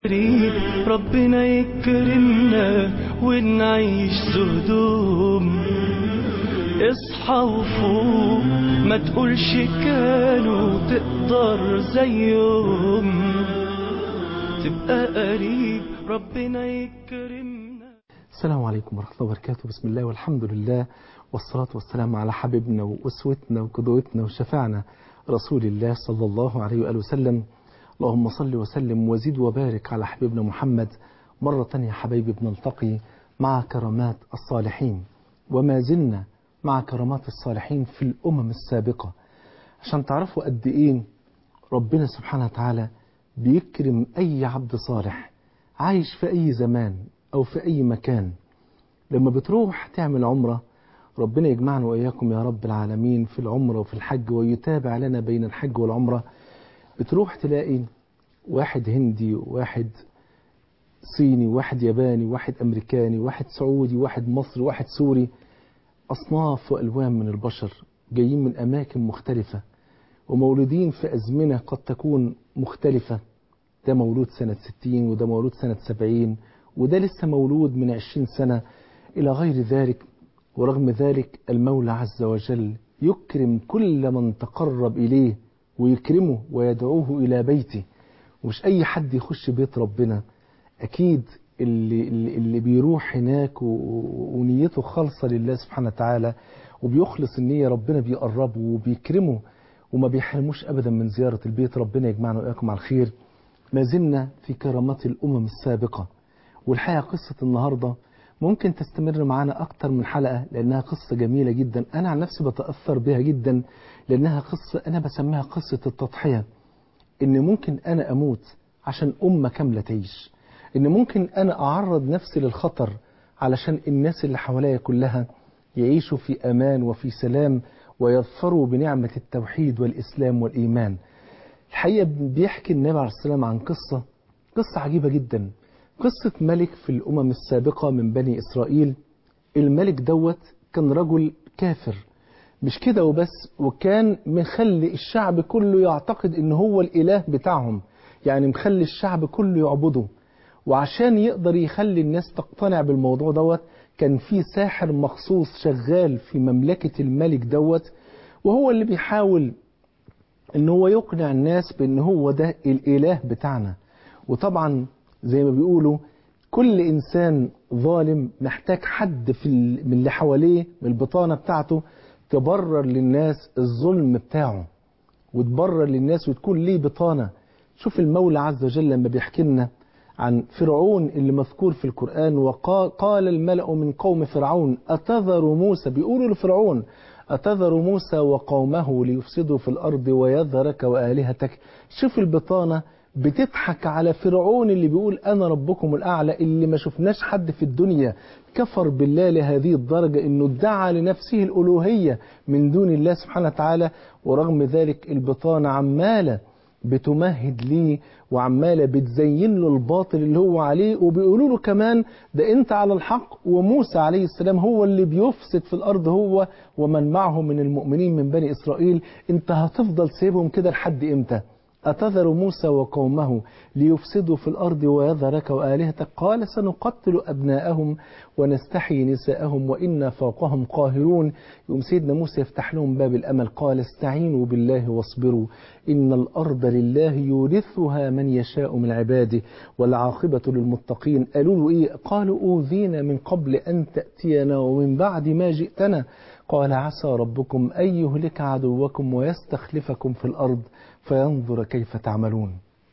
قريب ربنا يكرمنا ونعيش زهدوم اصحى وفوق ما تقولش كانوا تقدر زيهم تبقى قريب ربنا يكرمنا السلام عليكم ورحمة الله وبركاته بسم الله والحمد لله والصلاة والسلام على حبيبنا وأسوتنا وقدوتنا وشفعنا رسول الله صلى الله عليه وآله وسلم اللهم صل وسلم وزد وبارك على حبيبنا محمد مرة يا حبيبي بنلتقي مع كرامات الصالحين وما زلنا مع كرامات الصالحين في الأمم السابقة عشان تعرفوا قد إيه ربنا سبحانه وتعالى بيكرم أي عبد صالح عايش في أي زمان أو في أي مكان لما بتروح تعمل عمرة ربنا يجمعنا وإياكم يا رب العالمين في العمرة وفي الحج ويتابع لنا بين الحج والعمرة بتروح تلاقي واحد هندي وواحد صيني واحد ياباني واحد أمريكاني واحد سعودي واحد مصري واحد سوري أصناف وألوان من البشر جايين من أماكن مختلفة ومولودين في أزمنة قد تكون مختلفة ده مولود سنة 60 وده مولود سنة 70 وده لسه مولود من 20 سنة إلى غير ذلك ورغم ذلك المولى عز وجل يكرم كل من تقرب إليه ويكرمه ويدعوه إلى بيته ومش أي حد يخش بيت ربنا أكيد اللي, اللي, اللي بيروح هناك ونيته خالصة لله سبحانه وتعالى وبيخلص النية ربنا بيقربه وبيكرمه وما بيحرموش أبدا من زيارة البيت ربنا يجمعنا وإياكم على الخير ما زلنا في كرامات الأمم السابقة والحقيقة قصة النهاردة ممكن تستمر معانا أكتر من حلقة لأنها قصة جميلة جدا أنا عن نفسي بتأثر بها جدا لأنها قصة أنا بسميها قصة التضحية إن ممكن أنا أموت عشان أمة كاملة تعيش إن ممكن أنا أعرض نفسي للخطر علشان الناس اللي حواليا كلها يعيشوا في أمان وفي سلام ويظفروا بنعمة التوحيد والإسلام والإيمان الحقيقة بيحكي النبي عليه السلام عن قصة قصة عجيبة جدا قصة ملك في الأمم السابقة من بني إسرائيل الملك دوت كان رجل كافر مش كده وبس وكان مخلي الشعب كله يعتقد ان هو الإله بتاعهم يعني مخلي الشعب كله يعبده وعشان يقدر يخلي الناس تقتنع بالموضوع دوت كان في ساحر مخصوص شغال في مملكة الملك دوت وهو اللي بيحاول ان هو يقنع الناس بان هو ده الإله بتاعنا وطبعا زي ما بيقولوا كل إنسان ظالم محتاج حد في من اللي حواليه من البطانة بتاعته تبرر للناس الظلم بتاعه وتبرر للناس وتكون ليه بطانة شوف المولى عز وجل لما بيحكي لنا عن فرعون اللي مذكور في القرآن وقال الملأ من قوم فرعون أتذر موسى بيقولوا لفرعون أتذر موسى وقومه ليفسدوا في الأرض ويذرك وآلهتك شوف البطانة بتضحك على فرعون اللي بيقول أنا ربكم الأعلى اللي ما شفناش حد في الدنيا كفر بالله لهذه الدرجة أنه ادعى لنفسه الألوهية من دون الله سبحانه وتعالى ورغم ذلك البطانة عمالة بتمهد ليه وعمالة بتزين له الباطل اللي هو عليه وبيقولوا له كمان ده انت على الحق وموسى عليه السلام هو اللي بيفسد في الأرض هو ومن معه من المؤمنين من بني إسرائيل انت هتفضل سيبهم كده لحد امتى أتذر موسى وقومه ليفسدوا في الأرض ويذرك وآلهتك قال سنقتل أبناءهم ونستحيي نساءهم وإنا فوقهم قاهرون يوم سيدنا موسى يفتح لهم باب الأمل قال استعينوا بالله واصبروا إن الأرض لله يورثها من يشاء من عباده والعاقبة للمتقين قالوا له إيه قالوا أوذينا من قبل أن تأتينا ومن بعد ما جئتنا قال عسى ربكم أن يهلك عدوكم ويستخلفكم في الأرض فينظر كيف تعملون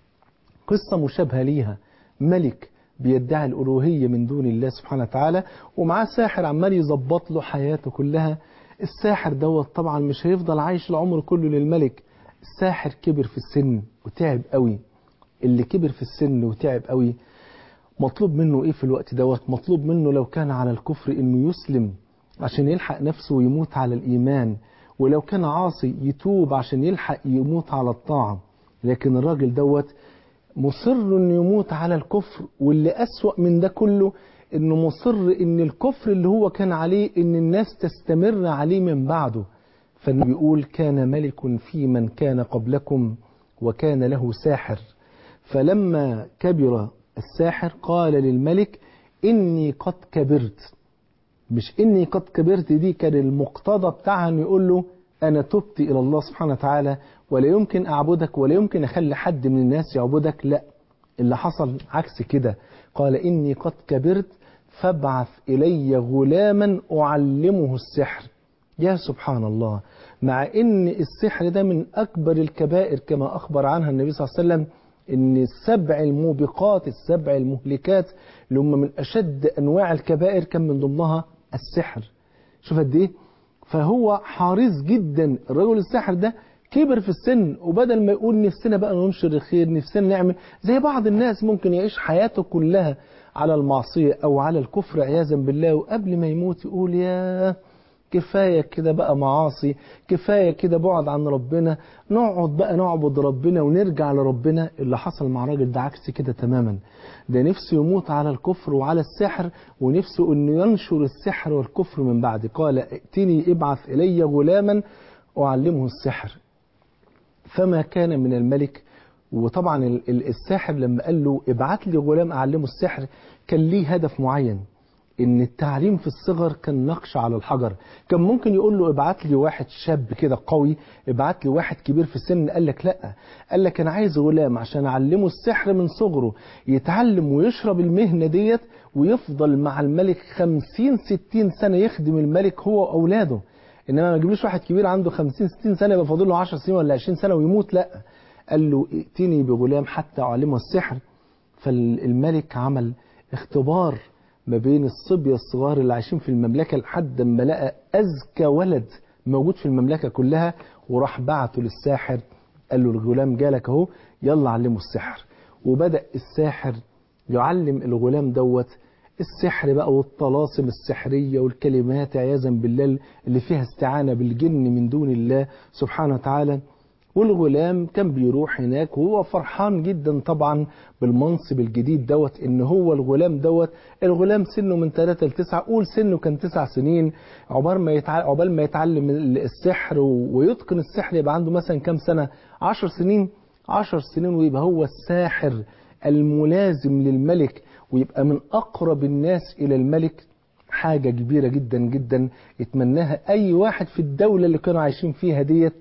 قصة مشابهة ليها ملك بيدعي الألوهية من دون الله سبحانه وتعالى ومعاه ساحر عمال يظبط له حياته كلها الساحر دوت طبعا مش هيفضل عايش العمر كله للملك الساحر كبر في السن وتعب قوي اللي كبر في السن وتعب قوي مطلوب منه ايه في الوقت دوت مطلوب منه لو كان على الكفر انه يسلم عشان يلحق نفسه ويموت على الإيمان ولو كان عاصي يتوب عشان يلحق يموت على الطاعة لكن الراجل دوت مصر انه يموت على الكفر واللي أسوأ من ده كله انه مصر ان الكفر اللي هو كان عليه ان الناس تستمر عليه من بعده فالنبي بيقول كان ملك في من كان قبلكم وكان له ساحر فلما كبر الساحر قال للملك إني قد كبرت مش إني قد كبرت دي كان المقتضى بتاعها إنه يقول له أنا تبت إلى الله سبحانه وتعالى ولا يمكن أعبدك ولا يمكن أخلي حد من الناس يعبدك لا اللي حصل عكس كده قال إني قد كبرت فابعث إلي غلاما أعلمه السحر يا سبحان الله مع ان السحر ده من اكبر الكبائر كما اخبر عنها النبي صلى الله عليه وسلم ان السبع الموبقات السبع المهلكات اللي هم من اشد انواع الكبائر كان من ضمنها السحر شوف قد ايه فهو حريص جدا الرجل الساحر ده كبر في السن وبدل ما يقول نفسنا بقى ننشر الخير نفسنا نعمل زي بعض الناس ممكن يعيش حياته كلها على المعصية او على الكفر عياذا بالله وقبل ما يموت يقول يا كفاية كده بقى معاصي كفاية كده بعد عن ربنا نقعد بقى نعبد ربنا ونرجع لربنا اللي حصل مع الراجل ده عكس كده تماما ده نفسه يموت على الكفر وعلى السحر ونفسه انه ينشر السحر والكفر من بعد قال ائتني ابعث الي غلاما اعلمه السحر فما كان من الملك وطبعا ال- ال- الساحر لما قال له ابعت لي غلام اعلمه السحر كان ليه هدف معين ان التعليم في الصغر كان نقش على الحجر كان ممكن يقول له ابعت لي واحد شاب كده قوي ابعت لي واحد كبير في السن قال لك لا قال لك انا عايز غلام عشان اعلمه السحر من صغره يتعلم ويشرب المهنة ديت ويفضل مع الملك خمسين ستين سنة يخدم الملك هو واولاده انما ما يجيبلوش واحد كبير عنده خمسين ستين سنة يبقى فاضل له 10 سنين ولا 20 سنة ويموت لا قال له ائتني بغلام حتى اعلمه السحر فالملك عمل اختبار ما بين الصبية الصغار اللي عايشين في المملكة لحد ما لقى أذكى ولد موجود في المملكة كلها وراح بعته للساحر قال له الغلام جالك اهو يلا علمه السحر وبدأ الساحر يعلم الغلام دوت السحر بقى والطلاسم السحرية والكلمات عياذا بالله اللي فيها استعانة بالجن من دون الله سبحانه وتعالى والغلام كان بيروح هناك وهو فرحان جدا طبعا بالمنصب الجديد دوت ان هو الغلام دوت الغلام سنه من 3 ل 9 قول سنه كان 9 سنين عقبال ما يتعلم عقبال ما يتعلم السحر ويتقن السحر يبقى عنده مثلا كام سنه 10 سنين 10 سنين ويبقى هو الساحر الملازم للملك ويبقى من اقرب الناس الى الملك حاجه كبيره جدا جدا يتمناها اي واحد في الدوله اللي كانوا عايشين فيها ديت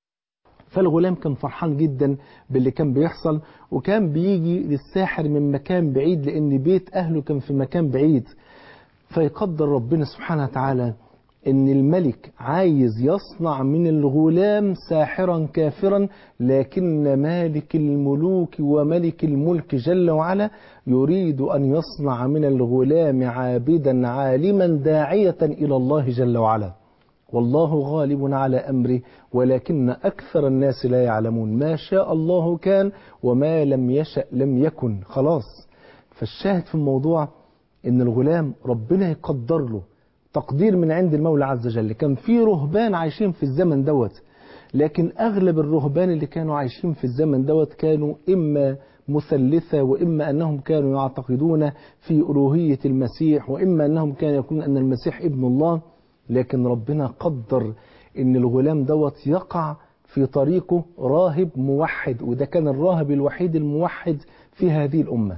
فالغلام كان فرحان جدا باللي كان بيحصل وكان بيجي للساحر من مكان بعيد لأن بيت أهله كان في مكان بعيد فيقدر ربنا سبحانه وتعالى ان الملك عايز يصنع من الغلام ساحرا كافرا لكن مالك الملوك وملك الملك جل وعلا يريد ان يصنع من الغلام عابدا عالما داعية الى الله جل وعلا والله غالب على أمره ولكن أكثر الناس لا يعلمون ما شاء الله كان وما لم يشأ لم يكن خلاص فالشاهد في الموضوع إن الغلام ربنا يقدر له تقدير من عند المولى عز وجل كان في رهبان عايشين في الزمن دوت لكن أغلب الرهبان اللي كانوا عايشين في الزمن دوت كانوا إما مثلثة وإما أنهم كانوا يعتقدون في ألوهية المسيح وإما أنهم كانوا يقولون أن المسيح ابن الله لكن ربنا قدر ان الغلام دوت يقع في طريقه راهب موحد وده كان الراهب الوحيد الموحد في هذه الأمة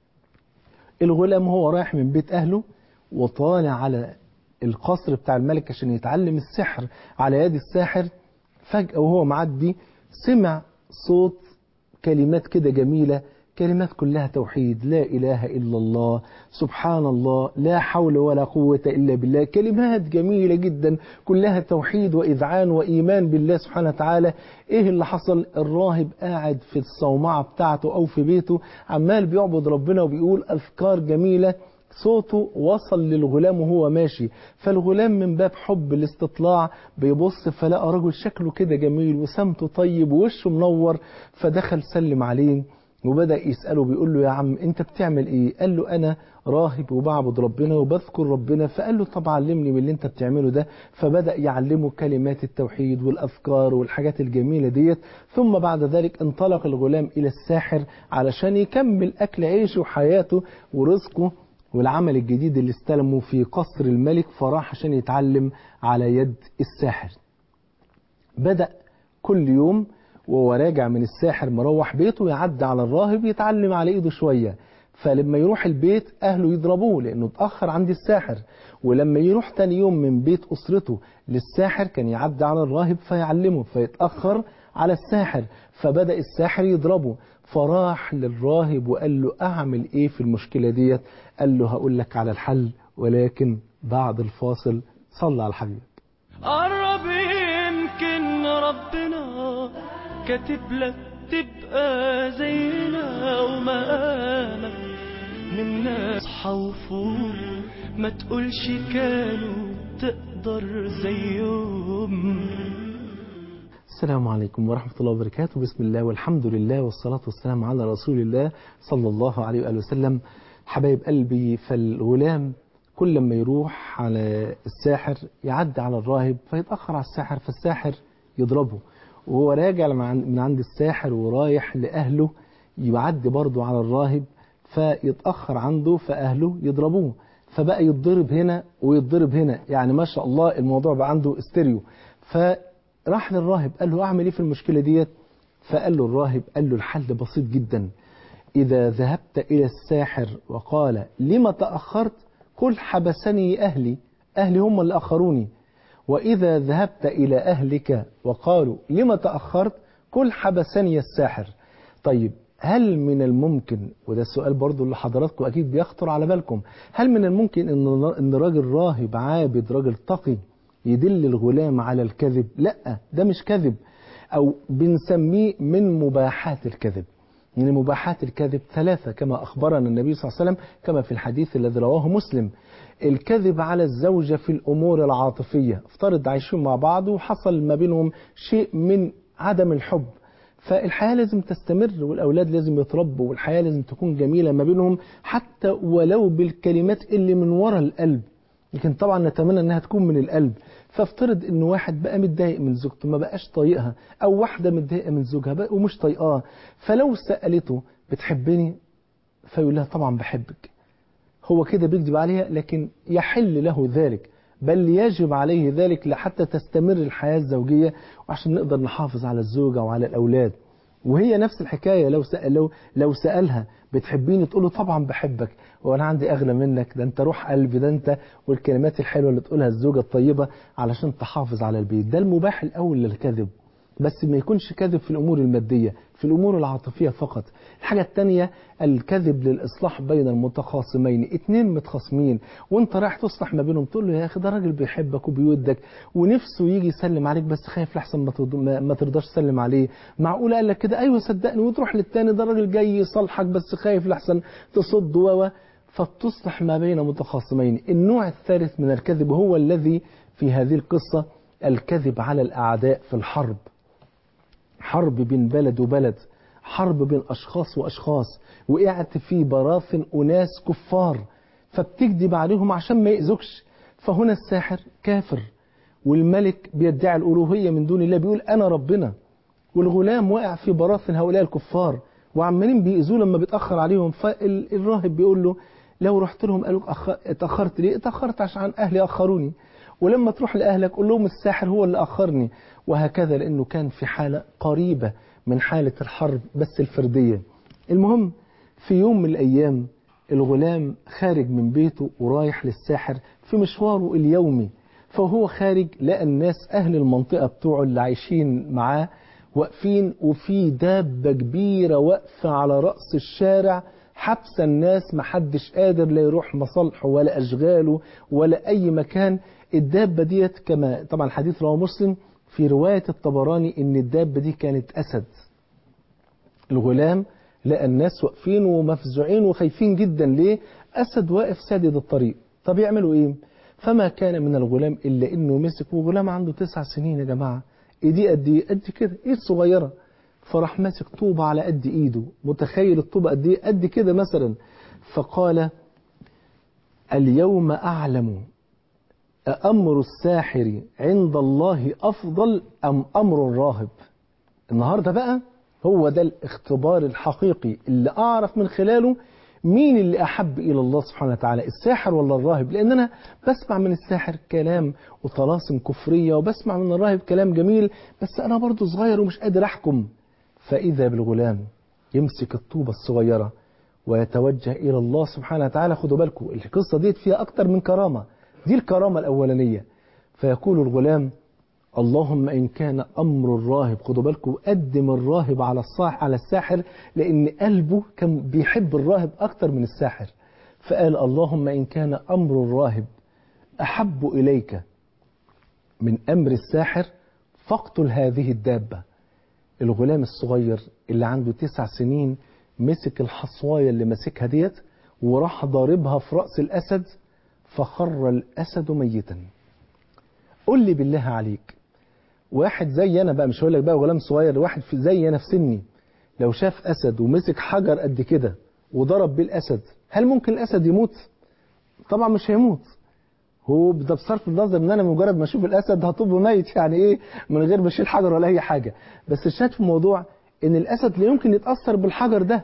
الغلام هو رايح من بيت أهله وطالع على القصر بتاع الملك عشان يتعلم السحر على يد الساحر فجأة وهو معدي سمع صوت كلمات كده جميلة كلمات كلها توحيد لا إله إلا الله سبحان الله لا حول ولا قوة إلا بالله كلمات جميلة جدا كلها توحيد وإذعان وإيمان بالله سبحانه وتعالى إيه اللي حصل الراهب قاعد في الصومعة بتاعته أو في بيته عمال بيعبد ربنا وبيقول أذكار جميلة صوته وصل للغلام وهو ماشي فالغلام من باب حب الاستطلاع بيبص فلقى رجل شكله كده جميل وسمته طيب ووشه منور فدخل سلم عليه وبدأ يسأله بيقول له يا عم انت بتعمل ايه قال له انا راهب وبعبد ربنا وبذكر ربنا فقال له طب علمني من اللي انت بتعمله ده فبدأ يعلمه كلمات التوحيد والأذكار والحاجات الجميلة ديت ثم بعد ذلك انطلق الغلام إلى الساحر علشان يكمل أكل عيشه وحياته ورزقه والعمل الجديد اللي استلمه في قصر الملك فراح عشان يتعلم على يد الساحر بدأ كل يوم وهو راجع من الساحر مروح بيته يعدي على الراهب يتعلم على ايده شوية فلما يروح البيت أهله يضربوه لأنه اتأخر عند الساحر ولما يروح تاني يوم من بيت أسرته للساحر كان يعدي على الراهب فيعلمه فيتأخر على الساحر فبدأ الساحر يضربه فراح للراهب وقال له أعمل إيه في المشكلة ديت قال له هقول لك على الحل ولكن بعد الفاصل صلى على الحبيب قرب يمكن ربنا كاتب لك تبقى زينا ومقامك من ناس حوفوك ما تقولش كانوا تقدر زيهم السلام عليكم ورحمة الله وبركاته بسم الله والحمد لله والصلاة والسلام على رسول الله صلى الله عليه وآله وسلم حبايب قلبي فالغلام كل ما يروح على الساحر يعدي على الراهب فيتأخر على الساحر فالساحر يضربه وهو راجع من عند الساحر ورايح لأهله يعدي برضه على الراهب فيتأخر عنده فأهله يضربوه فبقى يتضرب هنا ويتضرب هنا يعني ما شاء الله الموضوع بقى عنده استيريو فراح للراهب قال له أعمل إيه في المشكلة ديت فقال له الراهب قال له الحل بسيط جدا إذا ذهبت إلى الساحر وقال لما تأخرت قل حبسني أهلي أهلي هم اللي أخروني وإذا ذهبت إلى أهلك وقالوا لما تأخرت قل حبسني الساحر طيب هل من الممكن وده السؤال برضو اللي حضراتكم أكيد بيخطر على بالكم هل من الممكن إن إن راجل راهب عابد راجل تقي يدل الغلام على الكذب لا ده مش كذب أو بنسميه من مباحات الكذب من مباحات الكذب ثلاثة كما أخبرنا النبي صلى الله عليه وسلم كما في الحديث الذي رواه مسلم الكذب على الزوجة في الأمور العاطفية افترض عايشين مع بعض وحصل ما بينهم شيء من عدم الحب فالحياة لازم تستمر والأولاد لازم يتربوا والحياة لازم تكون جميلة ما بينهم حتى ولو بالكلمات اللي من وراء القلب لكن طبعا نتمنى انها تكون من القلب فافترض ان واحد بقى متضايق من زوجته ما بقاش طايقها او واحده متضايقه من زوجها بقى ومش طايقاه فلو سالته بتحبني فيقول لها طبعا بحبك هو كده بيكذب عليها لكن يحل له ذلك بل يجب عليه ذلك لحتى تستمر الحياه الزوجيه وعشان نقدر نحافظ على الزوجه وعلى الاولاد وهي نفس الحكايه لو سأل لو لو سالها بتحبيني تقول له طبعا بحبك وانا عندي اغلى منك ده انت روح قلبي ده انت والكلمات الحلوه اللي تقولها الزوجه الطيبه علشان تحافظ على البيت ده المباح الاول للكذب بس ما يكونش كذب في الامور الماديه في الامور العاطفيه فقط الحاجه الثانيه الكذب للاصلاح بين المتخاصمين اتنين متخاصمين وانت رايح تصلح ما بينهم تقول له يا اخي ده راجل بيحبك وبيودك ونفسه يجي يسلم عليك بس خايف لحسن ما, ترض... ما... ما ترضاش تسلم عليه معقول قال لك كده ايوه صدقني وتروح للتاني ده راجل جاي يصالحك بس خايف لحسن تصد و فتصلح ما بين متخاصمين النوع الثالث من الكذب هو الذي في هذه القصة الكذب على الأعداء في الحرب حرب بين بلد وبلد حرب بين أشخاص وأشخاص وقعت في براثن أناس كفار فبتكذب عليهم عشان ما يأذكش فهنا الساحر كافر والملك بيدعي الألوهية من دون الله بيقول أنا ربنا والغلام واقع في براثن هؤلاء الكفار وعمالين بيأذوه لما بيتأخر عليهم فالراهب بيقول له لو رحت لهم قالوا اتأخرت ليه؟ اتأخرت عشان أهلي أخروني ولما تروح لأهلك قول لهم الساحر هو اللي أخرني وهكذا لأنه كان في حالة قريبة من حالة الحرب بس الفردية المهم في يوم من الأيام الغلام خارج من بيته ورايح للساحر في مشواره اليومي فهو خارج لقى الناس أهل المنطقة بتوعه اللي عايشين معاه واقفين وفي دابة كبيرة واقفة على رأس الشارع حبس الناس محدش قادر لا يروح مصالحه ولا أشغاله ولا أي مكان الدابة ديت كما طبعا الحديث رواه مسلم في رواية الطبراني إن الدابة دي كانت أسد الغلام لقى الناس واقفين ومفزوعين وخايفين جدا ليه أسد واقف سادد الطريق طب يعملوا إيه فما كان من الغلام إلا إنه مسك وغلام عنده تسع سنين يا جماعة ايديه قد ايه قد كده ايد صغيره فراح ماسك طوبه على قد ايده متخيل الطوبه قد ايه قد كده مثلا فقال اليوم اعلم أأمر الساحر عند الله أفضل أم أمر الراهب النهاردة بقى هو ده الاختبار الحقيقي اللي أعرف من خلاله مين اللي أحب إلى الله سبحانه وتعالى الساحر ولا الراهب لأن أنا بسمع من الساحر كلام وطلاسم كفرية وبسمع من الراهب كلام جميل بس أنا برضو صغير ومش قادر أحكم فإذا بالغلام يمسك الطوبة الصغيرة ويتوجه إلى الله سبحانه وتعالى خدوا بالكم القصة دي فيها أكتر من كرامة دي الكرامة الأولانية فيقول الغلام اللهم إن كان أمر الراهب خدوا بالكم قدم الراهب على الصاح على الساحر لأن قلبه كان بيحب الراهب أكتر من الساحر فقال اللهم إن كان أمر الراهب أحب إليك من أمر الساحر فاقتل هذه الدابة الغلام الصغير اللي عنده تسع سنين مسك الحصواية اللي ماسكها ديت وراح ضاربها في رأس الأسد فخر الأسد ميتا قل لي بالله عليك واحد زي أنا بقى مش هقول لك بقى غلام صغير واحد في زي أنا في سني لو شاف أسد ومسك حجر قد كده وضرب بيه الأسد هل ممكن الأسد يموت؟ طبعا مش هيموت هو ده بصرف النظر ان انا مجرد ما اشوف الاسد هطبه ميت يعني ايه من غير ما اشيل حجر ولا اي حاجه بس الشاهد في الموضوع ان الاسد لا يمكن يتاثر بالحجر ده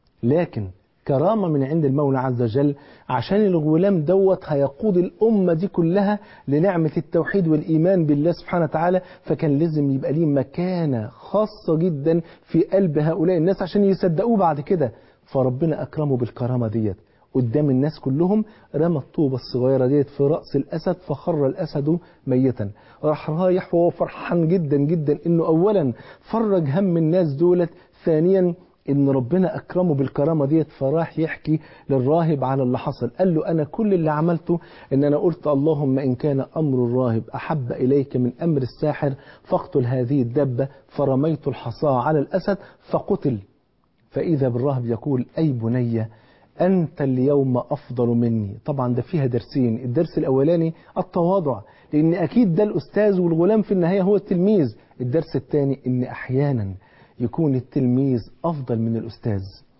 لكن كرامه من عند المولى عز وجل عشان الغلام دوت هيقود الامه دي كلها لنعمه التوحيد والايمان بالله سبحانه وتعالى فكان لازم يبقى ليه مكانه خاصه جدا في قلب هؤلاء الناس عشان يصدقوه بعد كده فربنا اكرمه بالكرامه ديت قدام الناس كلهم رمى الطوبة الصغيرة ديت في رأس الأسد فخر الأسد ميتا راح رايح وهو فرحان جدا جدا إنه أولا فرج هم الناس دولت ثانيا إن ربنا أكرمه بالكرامة ديت فراح يحكي للراهب على اللي حصل قال له أنا كل اللي عملته إن أنا قلت اللهم إن كان أمر الراهب أحب إليك من أمر الساحر فاقتل هذه الدبة فرميت الحصى على الأسد فقتل فإذا بالراهب يقول أي بني أنت اليوم أفضل مني طبعا ده فيها درسين الدرس الأولاني التواضع لأن أكيد ده الأستاذ والغلام في النهاية هو التلميذ الدرس الثاني أن أحيانا يكون التلميذ أفضل من الأستاذ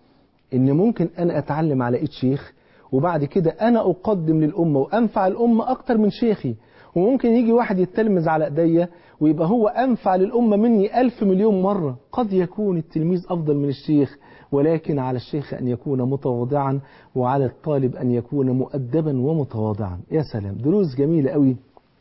إن ممكن أنا أتعلم على إيد شيخ وبعد كده أنا أقدم للأمة وأنفع الأمة أكتر من شيخي وممكن يجي واحد يتلمذ على ايديا ويبقى هو أنفع للأمة مني ألف مليون مرة قد يكون التلميذ أفضل من الشيخ ولكن على الشيخ أن يكون متواضعا وعلى الطالب أن يكون مؤدبا ومتواضعا يا سلام دروس جميلة قوي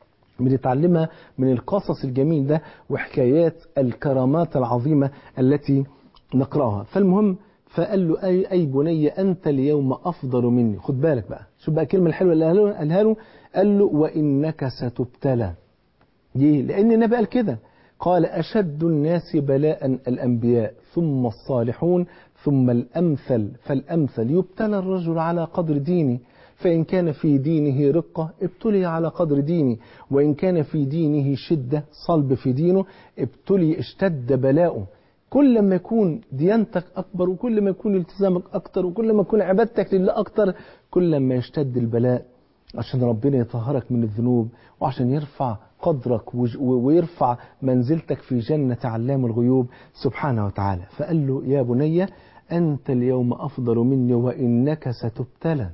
بنتعلمها من القصص الجميل ده وحكايات الكرامات العظيمة التي نقرأها فالمهم فقال له أي, أي بني أنت اليوم أفضل مني خد بالك بقى شوف بقى الكلمة الحلوة اللي قالها له قال له وإنك ستبتلى ليه؟ لأن النبي قال كده قال أشد الناس بلاء الأنبياء ثم الصالحون ثم الأمثل فالأمثل يبتلى الرجل على قدر دينه فإن كان في دينه رقة ابتلي على قدر دينه وإن كان في دينه شدة صلب في دينه ابتلي اشتد بلاؤه كل ما يكون ديانتك أكبر وكل ما يكون التزامك أكتر وكل ما يكون عبادتك لله أكتر كل ما يشتد البلاء عشان ربنا يطهرك من الذنوب وعشان يرفع قدرك ويرفع منزلتك في جنة علام الغيوب سبحانه وتعالى فقال له يا بني أنت اليوم أفضل مني وإنك ستبتلى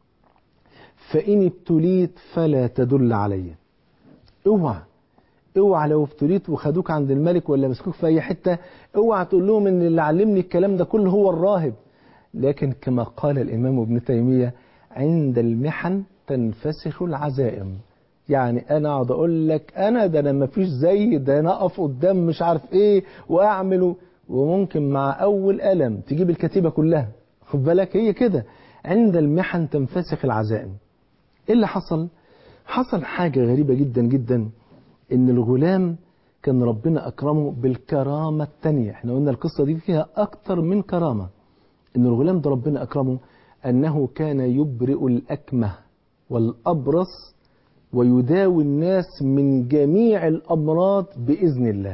فإن ابتليت فلا تدل علي اوعى اوعى لو ابتليت وخدوك عند الملك ولا مسكوك في أي حتة اوعى تقول لهم إن اللي علمني الكلام ده كله هو الراهب لكن كما قال الإمام ابن تيمية عند المحن تنفسخ العزائم يعني انا اقعد اقول لك انا ده انا ما فيش زي ده انا اقف قدام مش عارف ايه واعمل وممكن مع اول قلم تجيب الكتيبه كلها خد بالك هي كده عند المحن تنفسخ العزائم ايه اللي حصل حصل حاجه غريبه جدا جدا ان الغلام كان ربنا اكرمه بالكرامه الثانيه احنا قلنا القصه دي فيها اكتر من كرامه ان الغلام ده ربنا اكرمه انه كان يبرئ الاكمه والابرص ويداوي الناس من جميع الأمراض بإذن الله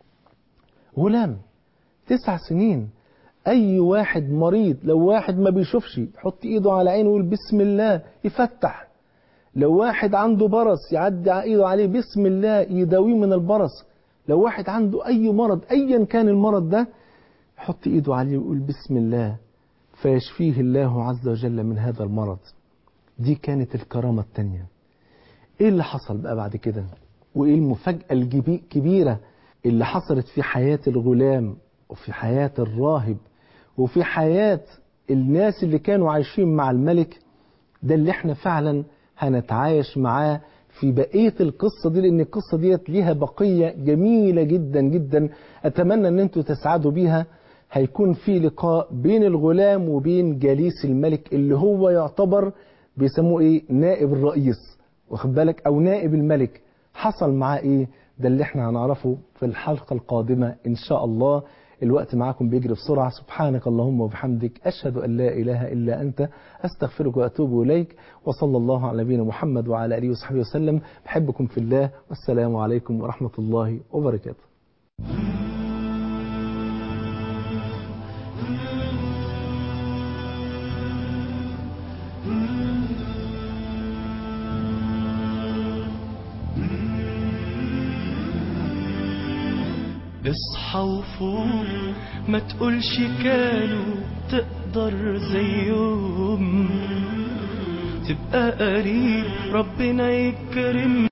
غلام تسع سنين أي واحد مريض لو واحد ما بيشوفش يحط إيده على عينه ويقول بسم الله يفتح لو واحد عنده برص يعدي إيده عليه بسم الله يداويه من البرص لو واحد عنده أي مرض أيا كان المرض ده يحط إيده عليه ويقول بسم الله فيشفيه الله عز وجل من هذا المرض دي كانت الكرامة الثانية ايه اللي حصل بقى بعد كده وايه المفاجأة الكبيرة اللي حصلت في حياة الغلام وفي حياة الراهب وفي حياة الناس اللي كانوا عايشين مع الملك ده اللي احنا فعلا هنتعايش معاه في بقية القصة دي لأن القصة ديت ليها بقية جميلة جدا جدا أتمنى أن أنتوا تسعدوا بيها هيكون في لقاء بين الغلام وبين جليس الملك اللي هو يعتبر بيسموه ايه نائب الرئيس واخد بالك او نائب الملك حصل معاه ايه ده اللي احنا هنعرفه في الحلقة القادمة ان شاء الله الوقت معاكم بيجري بسرعة سبحانك اللهم وبحمدك أشهد أن لا إله إلا أنت أستغفرك وأتوب إليك وصلى الله على نبينا محمد وعلى آله وصحبه وسلم بحبكم في الله والسلام عليكم ورحمة الله وبركاته اصحى وفوق ما تقولش كانوا تقدر زيهم تبقى قريب ربنا يكرم